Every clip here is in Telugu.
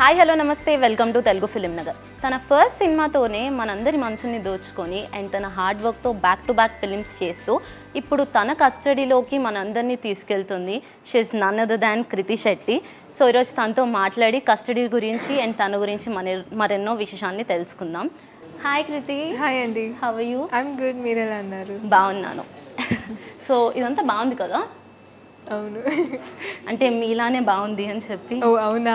హాయ్ హలో నమస్తే welcome to Telugu film Nagar తన ఫస్ట్ సినిమాతోనే మనందరి మనసుని దోచుకొని అండ్ తన హార్డ్ వర్క్తో బ్యాక్ టు బ్యాక్ ఫిలిమ్స్ చేస్తూ ఇప్పుడు తన కస్టడీలోకి మనందరినీ తీసుకెళ్తుంది she's none other than Krithi Shetty so ఈరోజు తనతో మాట్లాడి కస్టడీ గురించి అండ్ తన గురించి మన మరెన్నో విశేషాన్ని తెలుసుకుందాం హాయ్ కృతి హాయ్ అండి హవ్ యూ ఐఎమ్ గుడ్ మీరు ఎలా అన్నారు బాగున్నాను సో ఇదంతా బాగుంది కదా అవును అంటే మీలానే బాగుంది అని చెప్పి ఓ అవునా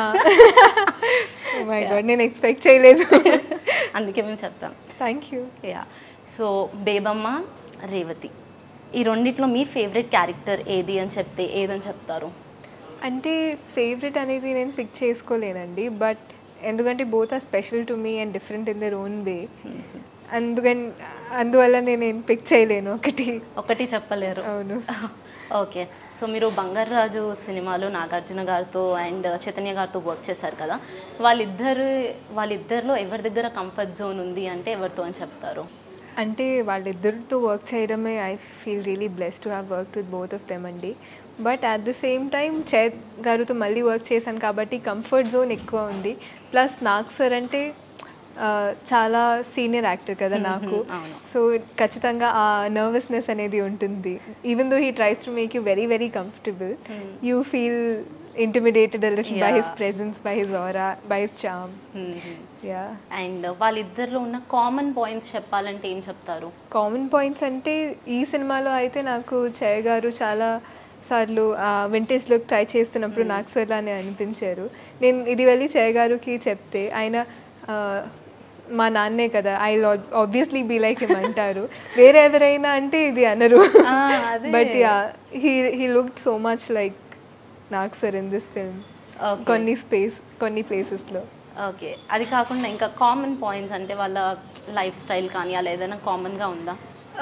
మై గాడ్ నేను ఎక్స్పెక్ట్ చేయలేదు అందుకే మేము చెప్తాం thank you yeah so Bebamma Revathi ఈ రెండిట్లో మీ ఫేవరెట్ క్యారెక్టర్ ఏది అని చెప్తే ఏదని చెప్తారు అంటే ఫేవరెట్ అనేది నేను పిక్ చేసుకోలేనండి బట్ ఎందుకంటే both are special to me and different in their own way అందుకని అందువల్ల నేను ఏం పిక్ చేయలేను ఒకటి ఒకటి చెప్పలేరు అవును ఓకే సో మీరు బంగారాజు సినిమాలో నాగార్జున గారితో అండ్ చైతన్య గారితో వర్క్ చేశారు కదా వాళ్ళిద్దరు వాళ్ళిద్దరిలో ఎవరి దగ్గర కంఫర్ట్ జోన్ ఉంది అంటే ఎవరితో అని చెప్తారు అంటే వాళ్ళిద్దరితో వర్క్ చేయడమే I feel really bless to have work with both of them అండి but at the same time Chait గారితో మళ్ళీ వర్క్ చేశాను కాబట్టి కంఫర్ట్ జోన్ ఎక్కువ ఉంది ప్లస్ నాకు సార్ అంటే ఆ, చాలా సీనియర్ యాక్టర్ కదా నాకు అవును. సో ఖచ్చితంగా ఆ నర్వస్నెస్ అనేది ఉంటుంది even though he tries to make you very very comfortable you feel intimidated by his Yeah. Presence by his aura by his charm yeah and వాళ్ళిద్దరిలో ఉన్న కామన్ పాయింట్స్ చెప్పాలంటే ఏం చెప్తారు కామన్ పాయింట్స్ అంటే ఈ సినిమాలో అయితే నాకు జయ గారు చాలా సార్లు వింటేజ్ లుక్ ట్రై చేస్తున్నప్పుడు నాకు సార్ అని అనిపించారు నేను ఇది వెళ్ళి జయ గారికి చెప్తే ఆయన ఆ, మా నాన్నే కదా I obviously be like him అంటారు వేరే ఎవరైనా అంటే ఇది అనరు ఆ, అదే. But he he look so much like నాకు sir in this film Okay. కొన్ని స్పేస్ కొన్ని ప్లేసెస్లో ఓకే అది కాకుండా ఇంకా కామన్ పాయింట్స్ అంటే వాళ్ళ లైఫ్ స్టైల్ కానీ అలా ఏదైనా కామన్గా ఉందా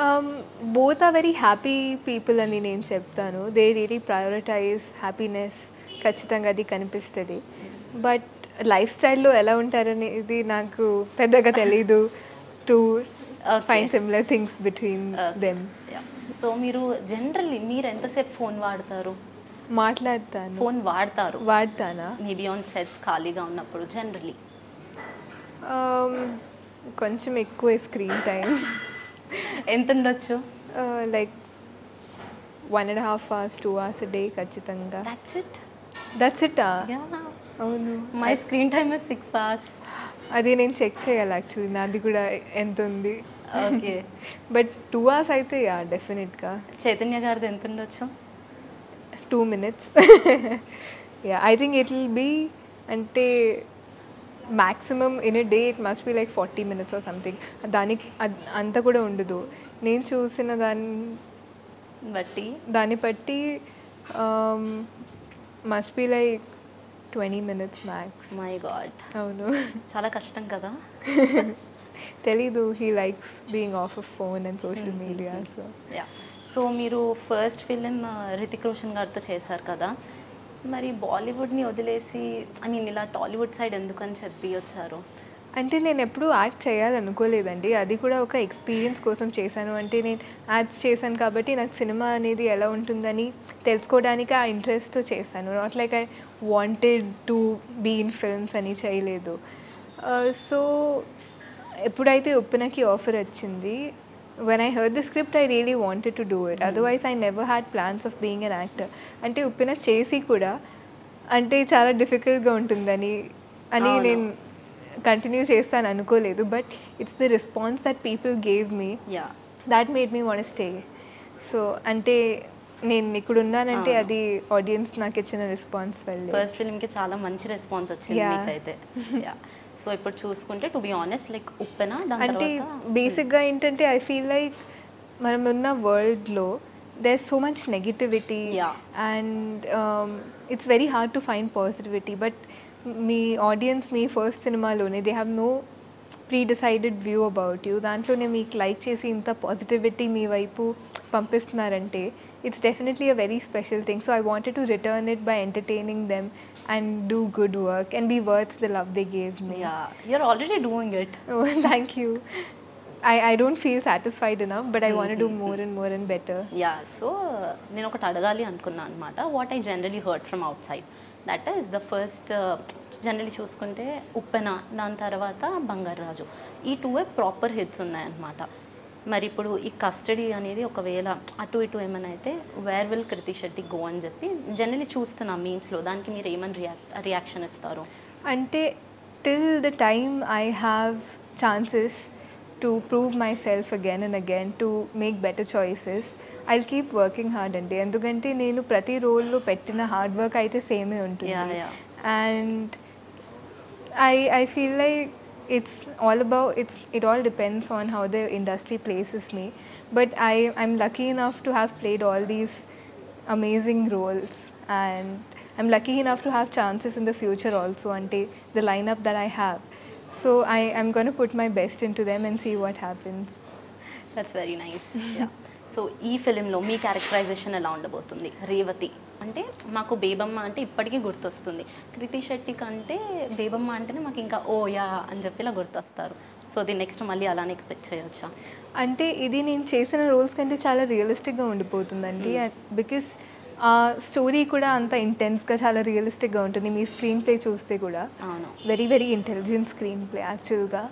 both are very happy people అని నేను చెప్తాను దే రియలీ ప్రయారిటైజ్ హ్యాపీనెస్ ఖచ్చితంగా అది కనిపిస్తుంది బట్ లైఫ్ స్టైల్లో ఎలా ఉంటారనేది నాకు పెద్దగా తెలీదు టు Okay. Fine similar things between them so మీరు జనరల్లీ మీరు ఎంతసేపు ఫోన్ వాడతారు మాట్లాడతాను ఫోన్ వాడతారు వాడతానా మేబీ ఆన్ సెట్స్ ఖాళీగా ఉన్నప్పుడు జనరలీ Um, కొంచెం ఎక్కువ స్క్రీన్ టైం ఎంత ఉండొచ్చు like one and half hours two hours day ఖచ్చితంగా దట్స్ ఇట్ దట్స్ ఇట్ అవును my screen time is six hours అది నేను చెక్ చేయాలి యాక్చువల్లీ నాది కూడా ఎంత ఉంది ఓకే బట్ టూ అవర్స్ అయితే యా డెఫినెట్గా చైతన్య గారిది ఎంత ఉండొచ్చు two minutes yeah I think it will be అంటే maximum in a day it must be like forty minutes or something దానికి అద్- అంత కూడా ఉండదు నేను చూసిన దాన్ని బట్టి దాన్ని బట్టి must be like twenty minutes max my God అవును చాలా కష్టం కదా తెలీదు he likes being off a phone and social media so yeah so మీరు ఫస్ట్ ఫిలిం రితిక్ రోషన్ గారితో చేశారు కదా మరి బాలీవుడ్ని వదిలేసి ఐ మీన్ ఇలా టాలీవుడ్ సైడ్ ఎందుకని చెప్పి వచ్చారు అంటే నేను ఎప్పుడూ యాక్ట్ చేయాలనుకోలేదండి అది కూడా ఒక ఎక్స్పీరియన్స్ కోసం చేశాను అంటే నేను యాడ్స్ చేశాను కాబట్టి నాకు సినిమా అనేది ఎలా ఉంటుందని తెలుసుకోవడానికి ఆ ఇంట్రెస్ట్తో చేశాను not like I wanted to be in films అని చేయలేదు సో ఎప్పుడైతే ఉప్పినకి ఆఫర్ వచ్చింది when I heard the script I really wanted to do it otherwise I never had plans of being an actor అంటే ఉప్పిన చేసి కూడా అంటే చాలా డిఫికల్ట్గా ఉంటుందని అని అవును. నేను కంటిన్యూ చేస్తాను అనుకోలేదు but it's the response that people gave me yeah that made me want stay so అంటే నేను ఇక్కడ ఉన్నానంటే అవును. అది ఆడియన్స్ నాకు ఇచ్చిన రెస్పాన్స్ వల్లే ఫస్ట్ ఫిలింకి చాలా మంచి రెస్పాన్స్ వచ్చింది Yeah. మీకైతే యా సో ఇప్పుడు చూసుకుంటే to be honest like Uppena దాని అంటే తర్వాత బేసిక్గా ఏంటంటే ఐ ఫీల్ లైక్ మనం ఉన్న వరల్డ్లో there so much negativity Yeah. And it's very hard to find positivity but మీ ఆడియన్స్ మీ ఫస్ట్ సినిమాలోనే they have no pre decided view about you దాంట్లోనే మీకు లైక్ చేసి ఇంత పాజిటివిటీ మీ వైపు పంపిస్తున్నారంటే it's definitely a very special thing so I wanted to return it by entertaining them and do good work and be worth the love they gave me yeah you're already doing it Oh, thank you. I, I don't feel satisfied enough, but I want to do more and more and better. Yeah so నేను ఒకటి అడగాలి అనుకున్నాను అనమాట what I generally heard from outside that is the first generally చూసుకుంటే ఉప్పెన దాని తర్వాత బంగారాజు ఈ టూ ప్రాపర్ హిట్స్ ఉన్నాయన్నమాట మరి ఇప్పుడు ఈ కస్టడీ అనేది ఒకవేళ అటు ఇటు ఏమైనా అయితే where will Krithi Shetty go అని చెప్పి జనరలీ చూస్తున్నాం మీమ్స్లో దానికి మీరు ఏమని రియాక్ రియాక్షన్ ఇస్తారు అంటే till the time I have chances to prove myself again and again to make better choices I keep working hard అండి ఎందుకంటే నేను ప్రతి రోల్లో పెట్టిన హార్డ్ వర్క్ అయితే సేమే Yeah, ఉంటుంది yeah. And I I feel like it's all about it's it all depends on how the industry places me. But I I'm lucky enough to have played all these amazing roles and I'm lucky enough to have chances in the future also ante the lineup that I have. So I, I'm gonna put my best into them and see what happens. That's very nice so ఈ ఫిలింలో మీ క్యారెక్టరైజేషన్ ఎలా ఉండబోతుంది రేవతి అంటే మాకు బేబమ్మ అంటే ఇప్పటికీ గుర్తొస్తుంది కృతి శెట్టి కంటే బేబమ్మ అంటేనే మాకు ఇంకా ఓ యా అని చెప్పి ఇలా గుర్తొస్తారు సో ఇది నెక్స్ట్ మళ్ళీ అలానే ఎక్స్పెక్ట్ చేయొచ్చా అంటే ఇది నేను చేసిన రోల్స్ కంటే చాలా రియలిస్టిక్గా ఉండిపోతుందండి బికాస్ ఆ స్టోరీ కూడా అంత ఇంటెన్స్గా చాలా రియలిస్టిక్గా ఉంటుంది మీ స్క్రీన్ ప్లే చూస్తే కూడా అవును very very intelligent screenplay యాక్చువల్గా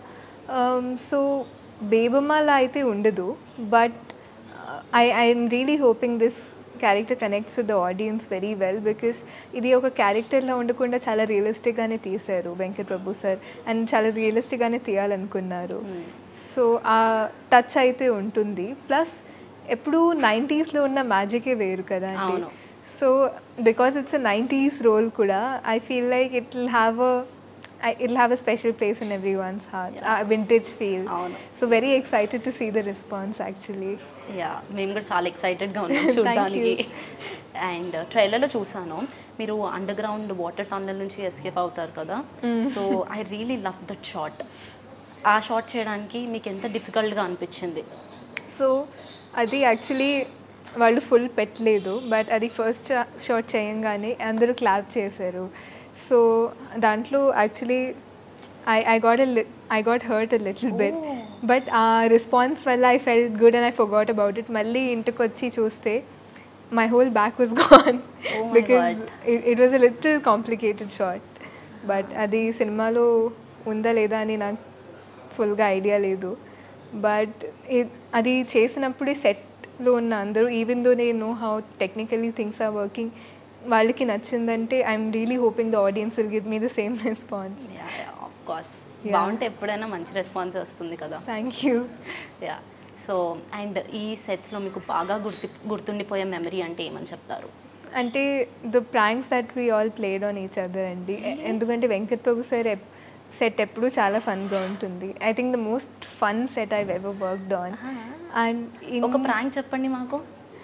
సో బేబమ్మలా అయితే ఉండదు but I I'm really hoping this character connects with the audience very well because ఇది ఒక క్యారెక్టర్లా ఉండకుండా చాలా రియలిస్టిక్గానే తీశారు వెంకట్ ప్రభు సార్ అండ్ చాలా రియలిస్టిక్గానే తీయాలనుకున్నారు సో ఆ టచ్ అయితే ఉంటుంది ప్లస్ ఎప్పుడు నైంటీస్లో ఉన్న మ్యాజికే వేరు కదా అండి అవును. So because it's a nineties role కూడా I feel like it will have a it will have a special place in everyone's heart vintage feel అవును. So very excited to see the response actually yeah మేము కూడా చాలా ఎక్సైటెడ్గా ఉన్నాం Thank చూడడానికి you. అండ్ ట్రైలర్లో చూసాను మీరు అండర్ గ్రౌండ్ వాటర్ టన్నల్ నుంచి ఎస్కేప్ అవుతారు కదా so I really love that shot ఆ షాట్ చేయడానికి మీకు ఎంత డిఫికల్ట్గా అనిపించింది సో అది యాక్చువల్లీ వాళ్ళు ఫుల్ పెట్టలేదు బట్ అది ఫస్ట్ షాట్ చేయంగానే అందరూ క్లాప్ చేశారు సో దాంట్లో actually I I got I got hurt a little bit but ఆ రెస్పాన్స్ వల్ల I felt good and I forgot about it మళ్ళీ ఇంటికి వచ్చి చూస్తే my whole back was gone Oh my because God. It was a little complicated shot but అది సినిమాలో ఉందా లేదా అని నాకు ఫుల్గా ఐడియా లేదు బట్ అది చేసినప్పుడే సెట్లో ఉన్న అందరూ even though they know how technically things are working వాళ్ళకి నచ్చిందంటే I'm really hoping the audience will give me the same response of course Yeah. బాగుంటే ఎప్పుడైనా మంచి రెస్పాన్స్ వస్తుంది కదా thank you yeah so and ఈ సెట్స్లో మీకు బాగా గుర్తు గుర్తుండిపోయే మెమరీ అంటే ఏమని చెప్తారు అంటే the pranks that we all played on each other అండి ఎ- ఎందుకంటే వెంకట్ ప్రభు సార్ సెట్ ఎప్పుడు చాలా ఫన్గా ఉంటుంది I think the most fun set I ever worked on and ఒక ప్రాంక్ చెప్పండి మాకు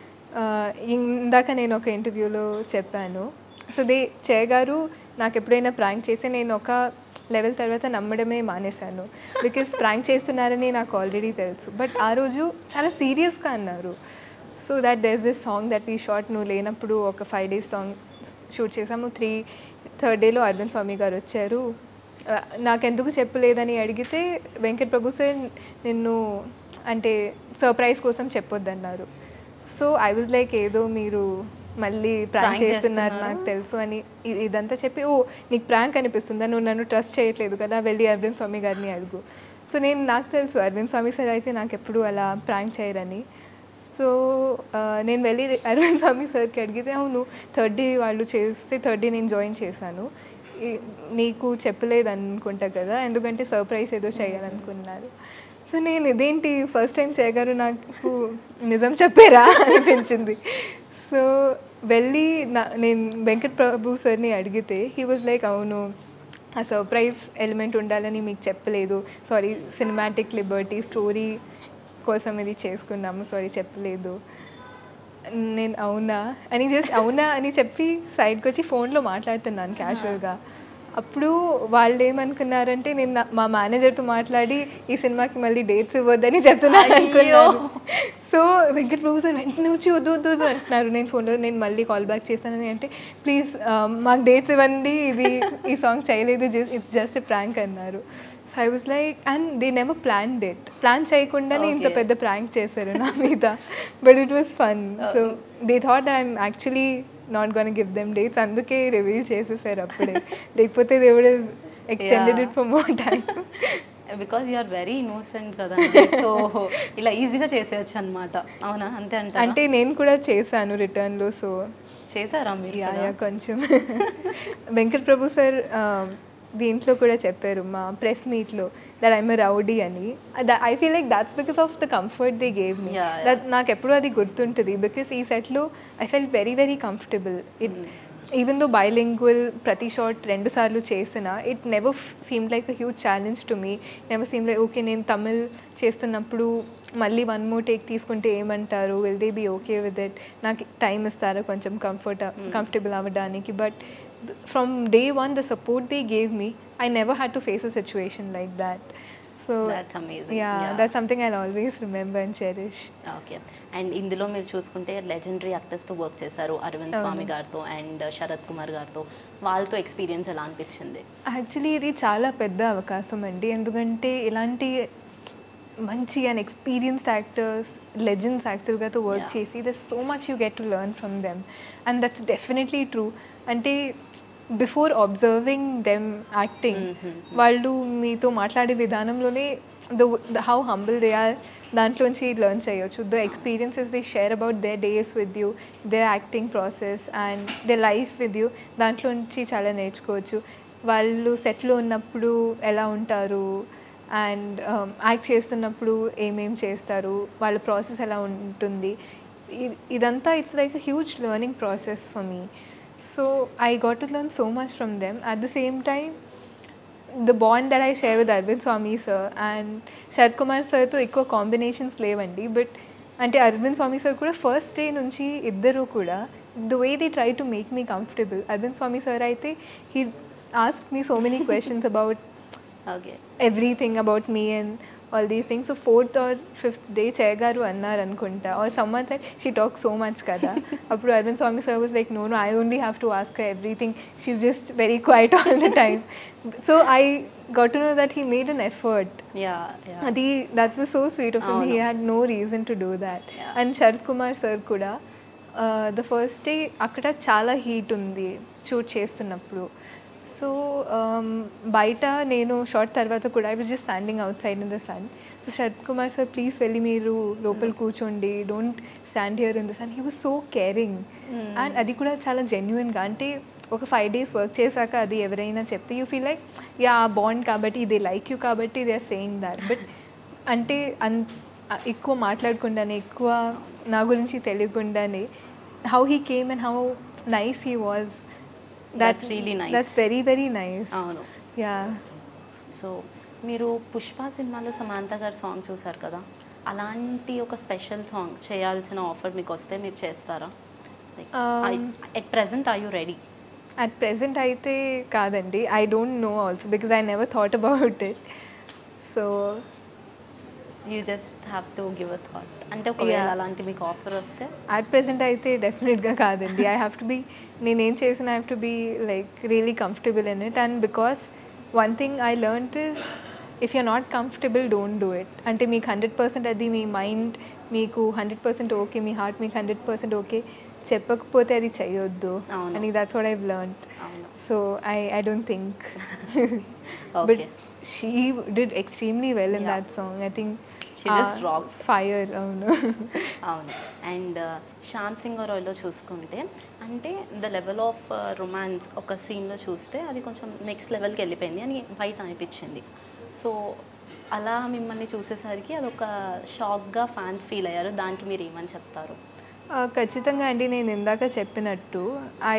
ఇందాక నేను ఒక ఇంటర్వ్యూలో చెప్పాను సో దే చేయగారు నాకు ఎప్పుడైనా ప్రాంక్ చేసి నేను ఒక లెవెల్ తర్వాత నమ్మడమే మానేశాను బికాస్ ప్రాంక్ చేస్తున్నారని నాకు ఆల్రెడీ తెలుసు బట్ ఆ రోజు చాలా సీరియస్గా అన్నారు so that this this song that we shot నువ్వు లేనప్పుడు ఒక ఫైవ్ డేస్ సాంగ్ షూట్ చేసాము త్రీ థర్డ్ డేలో అరవింద్ స్వామి గారు వచ్చారు ఆ, నాకెందుకు చెప్పలేదని అడిగితే వెంకట్ ప్రభు సార్ నిన్ను అంటే సర్ప్రైజ్ కోసం చెప్పొద్దన్నారు సో ఐ వాజ్ లైక్ ఏదో మీరు మళ్ళీ ప్రాంక్ Prank చేస్తున్నారు చేస్తున్నారు. నాకు తెలుసు అని ఇ- ఇదంతా చెప్పి ఓ నీకు ప్రాంక్ అనిపిస్తుందా నువ్వు నన్ను ట్రస్ట్ చేయట్లేదు కదా వెళ్ళి అరవింద్ స్వామి గారిని అడుగు సో నేను నాకు తెలుసు అరవింద్ స్వామి సార్ అయితే నాకు ఎప్పుడు అలా ప్రాంక్ చేయరని సో ఆ, నేను వెళ్ళి అరవింద్ స్వామి సార్కి అడిగితే అవును థర్డ్ డే వాళ్ళు చేస్తే థర్డ్ డే నేను జాయిన్ చేశాను ఈ- నీకు చెప్పలేదు అనుకుంటా కదా ఎందుకంటే సర్ప్రైజ్ ఏదో చేయాలనుకున్నారు సో నేను ఇదేంటి ఫస్ట్ టైం చేయగారు నాకు నిజం చెప్పారా అనిపించింది సో వెళ్ళి నా నేను వెంకట్ ప్రభు సార్ని అడిగితే హీ వాజ్ లైక్ అవును ఆ సర్ప్రైజ్ ఎలిమెంట్ ఉండాలని మీకు చెప్పలేదు సారీ సినిమాటిక్ లిబర్టీ స్టోరీ కోసం ఇది చేసుకున్నాము సారీ చెప్పలేదు నేను అవునా అని జస్ట్ అవునా అని చెప్పి సైడ్కి వచ్చి ఫోన్లో మాట్లాడుతున్నాను క్యాజువల్గా అప్పుడు వాళ్ళు ఏమనుకున్నారంటే నేను నా- మా మేనేజర్తో మాట్లాడి ఈ సినిమాకి మళ్ళీ డేట్స్ ఇవ్వద్దని చెప్తున్నాను అనుకున్నారు సో వెంకట్ ప్రభు సార్ వెంటనే వచ్చి వద్దు వద్దు వద్దు అంటున్నారు నేను ఫోన్లో నేను మళ్ళీ కాల్ బ్యాక్ చేస్తానని అంటే ప్లీజ్ మాకు డేట్స్ ఇవ్వండి ఇది ఈ సాంగ్ చేయలేదు ఇట్స్ జస్ట్ ప్రాంక్ అన్నారు so I was like and they never plan date plan చేయకుండానే ఇంత Okay. పెద్ద ప్రాంక్ చేశారు నా మీద but it was fun so they thought I'm actually not gonna give them dates అందుకే రివీల్ చేసేసారు అప్పుడే లేకపోతే దేవుడు extended it for more time because you are very innocent కదా సో ఇలా ఈజీగా చేసేయచ్చు అనమాట అవునా అంతే అంటే అంటే నేను కూడా చేశాను రిటర్న్లో సో చేశారా మీరు యా కూడా? యా కొంచెం వెంకట్ ప్రభు సార్ దీంట్లో కూడా చెప్పారు మా ప్రెస్ మీట్లో దట్ ఐమ్ రౌడీ అని I feel like that's because of the comfort they gave me Yeah, yeah. That నాకు ఎప్పుడూ అది గుర్తుంటుంది బికాస్ ఈ సెట్లో I fell very very comfortable it even though bilingual ప్రతి షాట్ రెండు సార్లు చేసిన it never seem like a huge challenge to me never seem like okay నేను తమిళ్ చేస్తున్నప్పుడు మళ్ళీ వన్ మోర్ టేక్ తీసుకుంటే ఏమంటారు will they be okay with it నాకు టైం ఇస్తారా కొంచెం కంఫర్ట్ కంఫర్టబుల్ అవ్వడానికి but from day one the support they gave me I never had to face a situation like that so That's amazing. Yeah Yeah. That something I always remember and cherish okay and ఇందులో మీరు చూసుకుంటే లెజెండరీ యాక్టర్స్తో వర్క్ చేశారు అరవింద్ స్వామి గారితో అండ్ శరత్ కుమార్ గారితో వాళ్ళతో ఎక్స్పీరియన్స్ ఎలా అనిపించింది యాక్చువల్లీ ఇది చాలా పెద్ద అవకాశం అండి ఎందుకంటే ఇలాంటి మంచి అండ్ ఎక్స్పీరియన్స్డ్ యాక్టర్స్ లెజెండ్స్ యాక్టర్గాతో వర్క్ Yeah. చేసి there so much you get to learn from them and that's definitely true అంటే బిఫోర్ అబ్జర్వింగ్ దెమ్ యాక్టింగ్ వాళ్ళు మీతో మాట్లాడే విధానంలోనే the how humble they are దాంట్లోంచి లెర్న్ చేయొచ్చు the experiences they share about their days with you their acting process and their life with you దాంట్లోంచి చాలా నేర్చుకోవచ్చు వాళ్ళు సెట్లో ఉన్నప్పుడు ఎలా ఉంటారు అండ్ యాక్ట్ చేస్తున్నప్పుడు ఏమేం చేస్తారు వాళ్ళ ప్రాసెస్ ఎలా ఉంటుంది ఇ- ఇదంతా it's like a huge learning process for me so I got to learn so much from them at the same time the bond that I share with Arvind Swamy sir and Sarath Kumar సార్తో ఎక్కువ కాంబినేషన్స్ లేవండి బట్ అంటే అరవింద్ స్వామి సార్ కూడా ఫస్ట్ డే నుంచి ఇద్దరు కూడా the way they try to make me comfortable Arvind Swamy sir అయితే he ask me so many questions about okay everything about me and all these things so fourth or fifth day చేయగారు అన్నారు అనుకుంటా or someone side she talk so much కదా అప్పుడు Arvind Swamy sir was like no no I only have to ask everything she just very quiet all the time so I got to know that he made an effort yeah yeah అది that was so sweet of he had no reason to do that Yeah. And Sarath Kumar sir కూడా ద ఫస్ట్ డే అక్కడ చాలా హీట్ ఉంది షూట్ చేస్తున్నప్పుడు సో బయట నేను షార్ట్ తర్వాత కూడా I was just standing outside in the sun so Sarath Kumar sir please వెళ్ళి మీరు లోపల కూర్చోండి don't stand here in the sun he was so caring and అది కూడా చాలా జెన్యున్గా అంటే ఒక ఫైవ్ డేస్ వర్క్ చేశాక అది ఎవరైనా చెప్తే you feel like yeah bond కాబట్టి ఇది లైక్ యూ కాబట్టి they are saying that but అంటే అన్ ఎక్కువ మాట్లాడకుండానే ఎక్కువ నా గురించి తెలియకుండానే how he came and how nice he was That's really nice. That's very very nice అవును యా సో మీరు పుష్ప సినిమాలో సమాంత గారి సాంగ్ చూసారు కదా అలాంటి ఒక స్పెషల్ సాంగ్ చేయాల్సిన ఆఫర్ మీకు వస్తే మీరు చేస్తారా Um, at present I you ready at present అయితే కాదండి I don't know also because I never thought about it so you just have to give a thought అంటే ఒకవేళ Yeah. అలాంటి మీకు ఆఫర్ వస్తే అట్ ప్రెసెంట్ అయితే డెఫినెట్గా కాదండి ఐ హ్యావ్ టు బీ నేనేం చేసిన I have to be like really comfortable in it and because one thing I learn is if you're not comfortable don't do it అంటే మీకు హండ్రెడ్ పర్సెంట్ అది మీ మైండ్ మీకు హండ్రెడ్ పర్సెంట్ ఓకే మీ హార్ట్ మీకు హండ్రెడ్ పర్సెంట్ ఓకే చెప్పకపోతే అది చేయొద్దు అవును. అని దాట్స్ వాట్ ఐ లెర్న్ అవును so I I don't think okay but she did extremely well in Yeah. That song I think She just rocked. Fire అవును అవును అండ్ శ్యామ్ సింగ్ రాయ్లో చూసుకుంటే అంటే ద లెవెల్ ఆఫ్ రొమాన్స్ ఒక సీన్లో చూస్తే అది కొంచెం నెక్స్ట్ లెవెల్కి వెళ్ళిపోయింది అని బయట అనిపించింది సో అలా మిమ్మల్ని చూసేసరికి అదొక షాక్గా ఫ్యాన్స్ ఫీల్ అయ్యారు దానికి మీరు ఏమని చెప్తారు ఆ, ఖచ్చితంగా అండి నేను ఇందాక చెప్పినట్టు I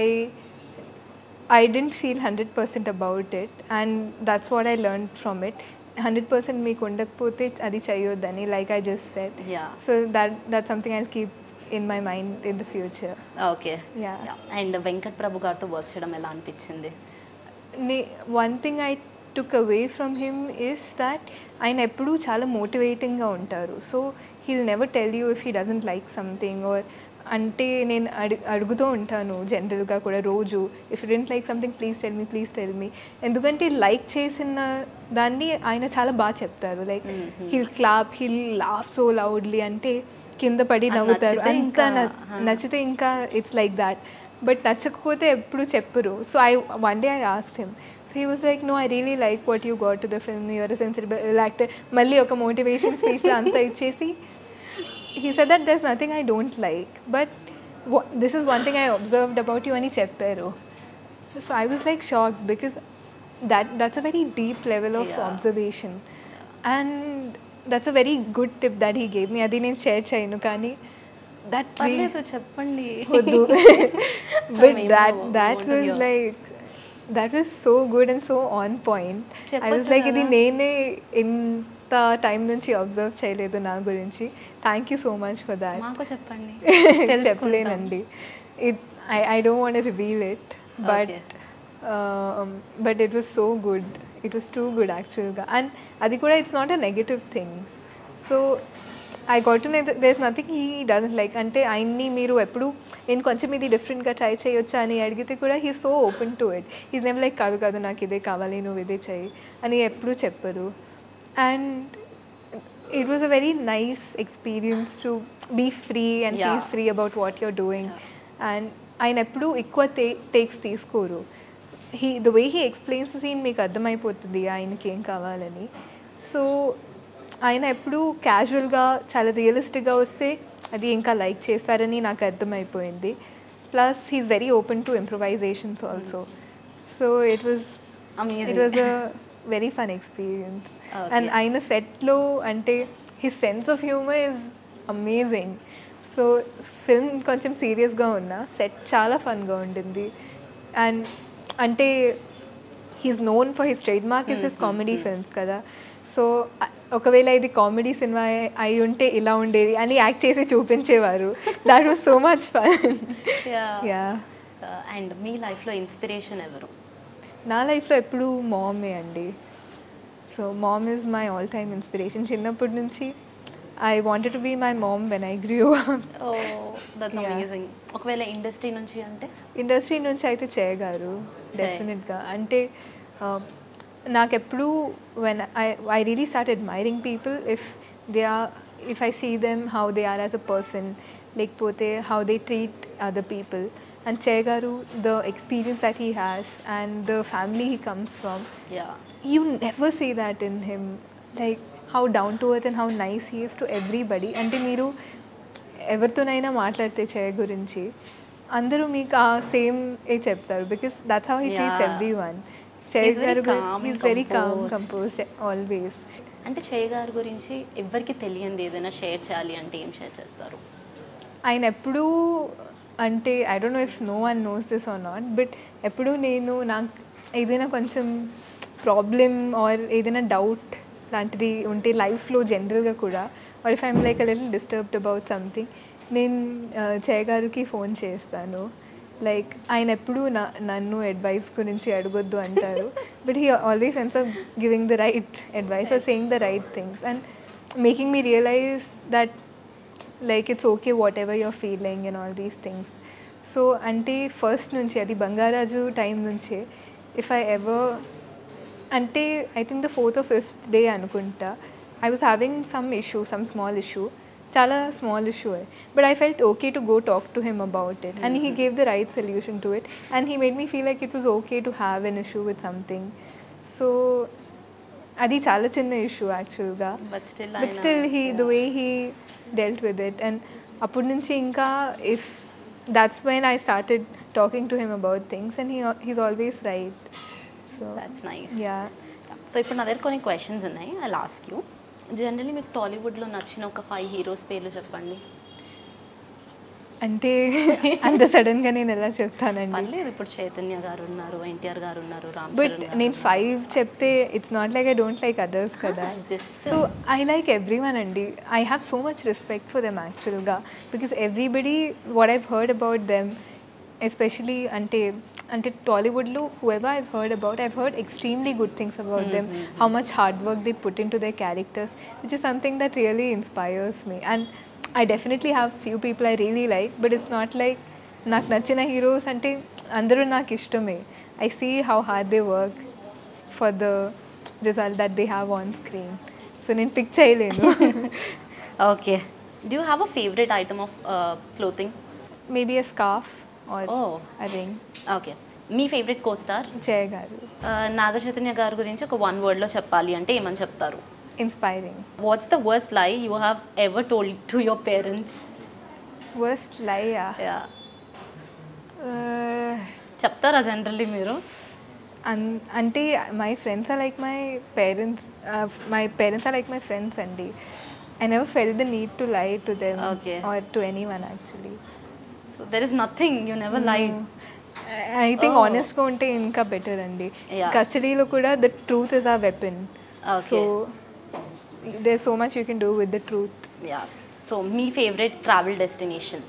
I don't feel hundred percent about it and that's what I learn from it hundred percent మీకు ఉండకపోతే అది చేయొద్దని like I just set yeah so that that something I keep in my mind in the future okay Yeah. And Venkat Prabhu గారితో వర్క్ చేయడం ఎలా అనిపించింది నే one thing I took away from him is that ఆయన ఎప్పుడూ చాలా మోటివేటింగ్గా ఉంటారు so he'll never tell you if he doesn't like something or అంటే నేను అడి అడుగుతూ ఉంటాను జనరల్గా కూడా రోజు if you don't like something please tell me please tell me ఎందుకంటే లైక్ చేసిన దాన్ని ఆయన చాలా బాగా చెప్తారు like he'll clap he'll laugh so loudly అంటే కింద పడి అది నవ్వుతారు నచ్చితే అంత ఇంకా, న- నచ్చితే ఇంకా ఇట్స్ లైక్ దాట్ బట్ నచ్చకపోతే ఎప్పుడు చెప్పరు so I one day I asked him so he was like no I really like what you got to the film your sensible actor మళ్ళీ ఒక మోటివేషన్ స్పీచ్ అంతా ఇచ్చేసి he said that there's nothing I don't like, but wha- this is one thing I observed about you అని చెప్పారు so I was like shock because that that's a very deep level of Yeah. observation and that's a very good tip that he gave me అది నేను షేర్ చేయను కానీ that re- పర్లేదు చెప్పండి వద్దు బట్ మేము that that want to was hear. Like that was so good and so on point I చెప్పొచ్చు వాజ్ లైక్ ఇది కదా. నేనే ఇంత టైం నుంచి అబ్జర్వ్ చేయలేదు నా గురించి thank you so much for that మాకు చెప్పండి చెప్పలేనండి it I I don't want reveal it but Okay. But it was so good it was too good యాక్చువల్గా అండ్ అది కూడా it's not a negative thing so I got to this nothing he doesn't like అంటే ఆయన్ని మీరు ఎప్పుడు నేను కొంచెం ఇది డిఫరెంట్గా ట్రై చేయొచ్చా అని అడిగితే కూడా he so open to it is నెమ్ లైక్ కాదు కాదు నాకు ఇదే కావాలి నువ్వు ఇదే చేయి అని ఎప్పుడూ చెప్పరు and it was a very nice experience to be free and feel Yeah. free about what you're doing and ఆయన ఎప్పుడు ఎక్కువ టే టేక్స్ తీసుకోరు he the way he explains scene మీకు అర్థమైపోతుంది ఆయనకి ఏం కావాలని సో ఆయన ఎప్పుడు క్యాజువల్గా చాలా రియలిస్టిక్గా వస్తే అది ఇంకా లైక్ చేస్తారని నాకు అర్థమైపోయింది plus he's very open to improvisations also so it was Amazing. It was a very fun experience Okay. And ఆయన సెట్లో అంటే his sense of humour is amazing so film కొంచెం సీరియస్గా ఉన్నా సెట్ చాలా ఫన్గా ఉండింది అండ్ అంటే he's known for his trademark is his comedy films కదా సో ఒకవేళ ఇది కామెడీ సినిమా అయి ఉంటే ఇలా ఉండేది అని యాక్ట్ చేసి చూపించేవారు that was so much fun yeah and మీ లైఫ్లో ఇన్స్పిరేషన్ ఎవరు నా లైఫ్లో ఎప్పుడు మామే అండి so mom is my all time inspiration చిన్నప్పటి నుంచి I wanted to be my mom when I grew oh that's Yeah. Amazing ఒకవేళ ఇండస్ట్రీ నుంచి అంటే ఇండస్ట్రీ నుంచి అయితే చేయగారు చేయ. డెఫినెట్గా అంటే నాకెప్పుడు when I I really start admiring people if they are if I see them how they are as a person లేకపోతే how they treat other people and చేయగారు the experience that he has and the family he comes from yeah you never see that in him like how down to earth and how nice he is to everybody అంటే మీరు ఎవరితోనైనా మాట్లాడితే చేయ గురించి అందరూ మీకు ఆ సేమ్ ఏ చెప్తారు because that's how he treats Yeah. Everyone Chay He's very garu calm, is very calm composed. Composed always అంటే చేయ గారి గురించి ఎవరికి తెలియంది ఏదైనా షేర్ చేయాలి అంటే ఏం షేర్ చేస్తారు ఆయన ఎప్పుడూ అంటే I don't know if no one knows this or not but ఎప్పుడూ నేను నాకు ఏదైనా కొంచెం ప్రాబ్లమ్ ఆర్ ఏదైనా డౌట్ లాంటిది ఉంటే లైఫ్లో జనరల్గా కూడా or if I'm like a little disturbed about something నేను చేయగారికి ఫోన్ చేస్తాను లైక్ ఆయన ఎప్పుడూ నా నన్ను అడ్వైస్ గురించి అడగొద్దు అంటారు but he always sense of giving the right advice or saying the right things and making me realise that like it's okay whatever you're feeling and all these things so అంటే ఫస్ట్ నుంచి అది బంగారాజు టైం నుంచే ఇఫ్ ఐ ఎవర్ అంటే I think the fourth or fifth day అనుకుంటా I was having some issue some small issue చాలా small issue but I felt okay to go talk to him about it and he gave the right solution to it and he made me feel like it was okay to have an issue with something so అది చాలా చిన్న ఇష్యూ యాక్చువల్గా but still but still he the way he dealt with it and అప్పటి నుంచి ఇంకా if that's when I started talking to him about things and he he's always right so that's nice yeah so ఇప్పుడు నా దగ్గర కొన్ని క్వశ్చన్స్ ఉన్నాయి ఐ లాస్ట్ యూ జనరలీ మీకు టాలీవుడ్లో నచ్చిన ఒక ఫైవ్ హీరోస్ పేర్లు చెప్పండి అంటే అంత సడన్గా నేను ఎలా చెప్తానండి పర్లేదు ఇప్పుడు చైతన్య గారు ఉన్నారు ఎన్టీఆర్ గారు ఉన్నారు రామ్ బట్ నేను ఫైవ్ చెప్తే it's not like I don't like others కదా just so I like everyone అండి I have so much respect for them యాక్చువల్గా because everybody what I've heard about them especially అంటే అంటే టాలీవుడ్లో whoever I've heard about I've heard extremely good things about them how much hard work they put in to they characters which is something that really inspires me and I definitely have few people I really like but it's not like నాకు నచ్చిన హీరోస్ అంటే అందరూ నాకు ఇష్టమే I see how hard they work for the result that they have on screen so నేను పిక్ చేయలేను okay do have a favourite item of clothing maybe a scarf or Oh. A ring okay మీ ఫేవరెట్ కో స్టార్ జయ గారు నాగ చైతన్య గారి గురించి ఒక వన్ వర్డ్లో చెప్పాలి అంటే ఏమని చెప్తారు inspiring what's the worst lie you have ever told to your parents worst లైయా చెప్తారా జనరల్లీ మీరు అన్- అంటే my friends are like my parents my parents are like my friends అండి I never fell the need to lie to them Okay. Or to anyone actually so there is nothing you never lied I think Oh. ఆనెస్ట్గా ఉంటే ఇంకా బెటర్ అండి Yeah. కస్టడీలో కూడా the truth is a weapon Okay. So there so much you can do with the truth yeah so మీ ఫేవరెట్ ట్రావెల్ డెస్టినేషన్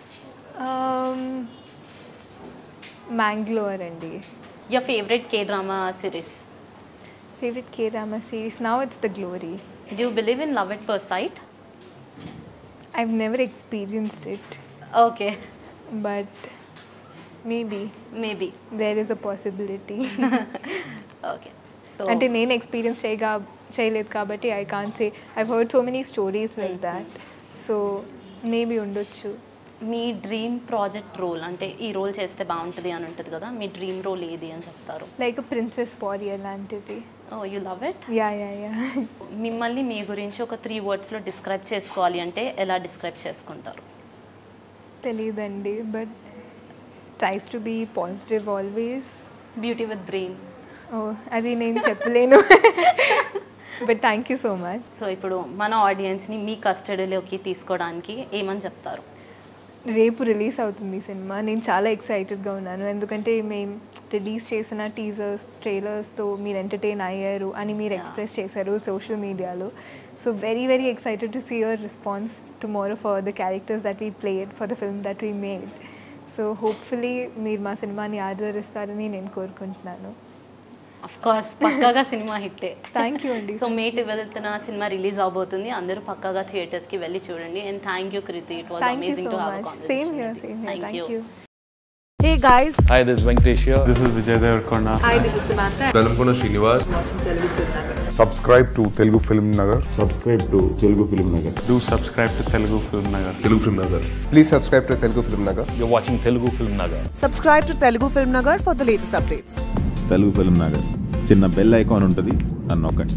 మ్యాంగ్లోర్ అండి your favourite K drama series favourite K drama series now it's the glory do you believe in love at first sight I've never experienced it okay but maybe maybe there is a possibility okay so అంటే నేను ఎక్స్పీరియన్స్ చేయగా చేయలేదు కాబట్టి I can say I heard so many stories like that so maybe ఉండొచ్చు మీ డ్రీమ్ ప్రాజెక్ట్ రోల్ అంటే ఈ రోల్ చేస్తే బాగుంటుంది అని ఉంటుంది కదా మీ డ్రీమ్ రోల్ ఏది అని చెప్తారు లైక్ ప్రిన్సెస్ వారియర్ లాంటిది oh you love it yeah yeah yeah మిమ్మల్ని మీ గురించి ఒక త్రీ వర్డ్స్లో డిస్క్రైబ్ చేసుకోవాలి అంటే ఎలా డిస్క్రైబ్ చేసుకుంటారు తెలియదండి but tries to be positive always beauty with brain oh అది నేను చెప్పలేను but thank you so much so ఇప్పుడు మన ఆడియన్స్ని మీ కస్టడీలోకి తీసుకోవడానికి ఏమని చెప్తారు రేపు రిలీజ్ అవుతుంది ఈ సినిమా నేను చాలా ఎక్సైటెడ్గా ఉన్నాను ఎందుకంటే మేము రిలీజ్ చేసిన టీజర్స్ ట్రైలర్స్తో మీరు ఎంటర్టైన్ అయ్యారు అని మీరు ఎక్స్ప్రెస్ చేశారు సోషల్ మీడియాలో so very very excited to see your response tomorrow for the characters that we played for the film that we made so hopefully మీరు మా సినిమాని ఆదరిస్తారని నేను కోరుకుంటున్నాను అఫ్ కోర్స్ పక్కాగా సినిమా హిట్టే థ్యాంక్ యూ అండి సో మే ట్వెల్త్న సినిమా రిలీజ్ అవబోతుంది అందరూ పక్కాగా థియేటర్స్కి వెళ్ళి చూడండి and thank you Kriti it was thank you amazing so to have much same here same here thank you Hey guys, Hi, this is Venkatesh here. This is Vijay Devarkonda. hi, this is Samantha. Velankonda Srinivas subscribe to Telugu film Nagar Subscribe to Telugu Film Nagar. Do subscribe to Telugu Film Nagar. Telugu film Nagar please subscribe to Telugu film Nagar You're watching Telugu Film Nagar. Subscribe to Telugu Film Nagar for the latest updates. Telugu film Nagar చిన్న బెల్ ఐకాన్ ఉంటుంది అని నొక్కండి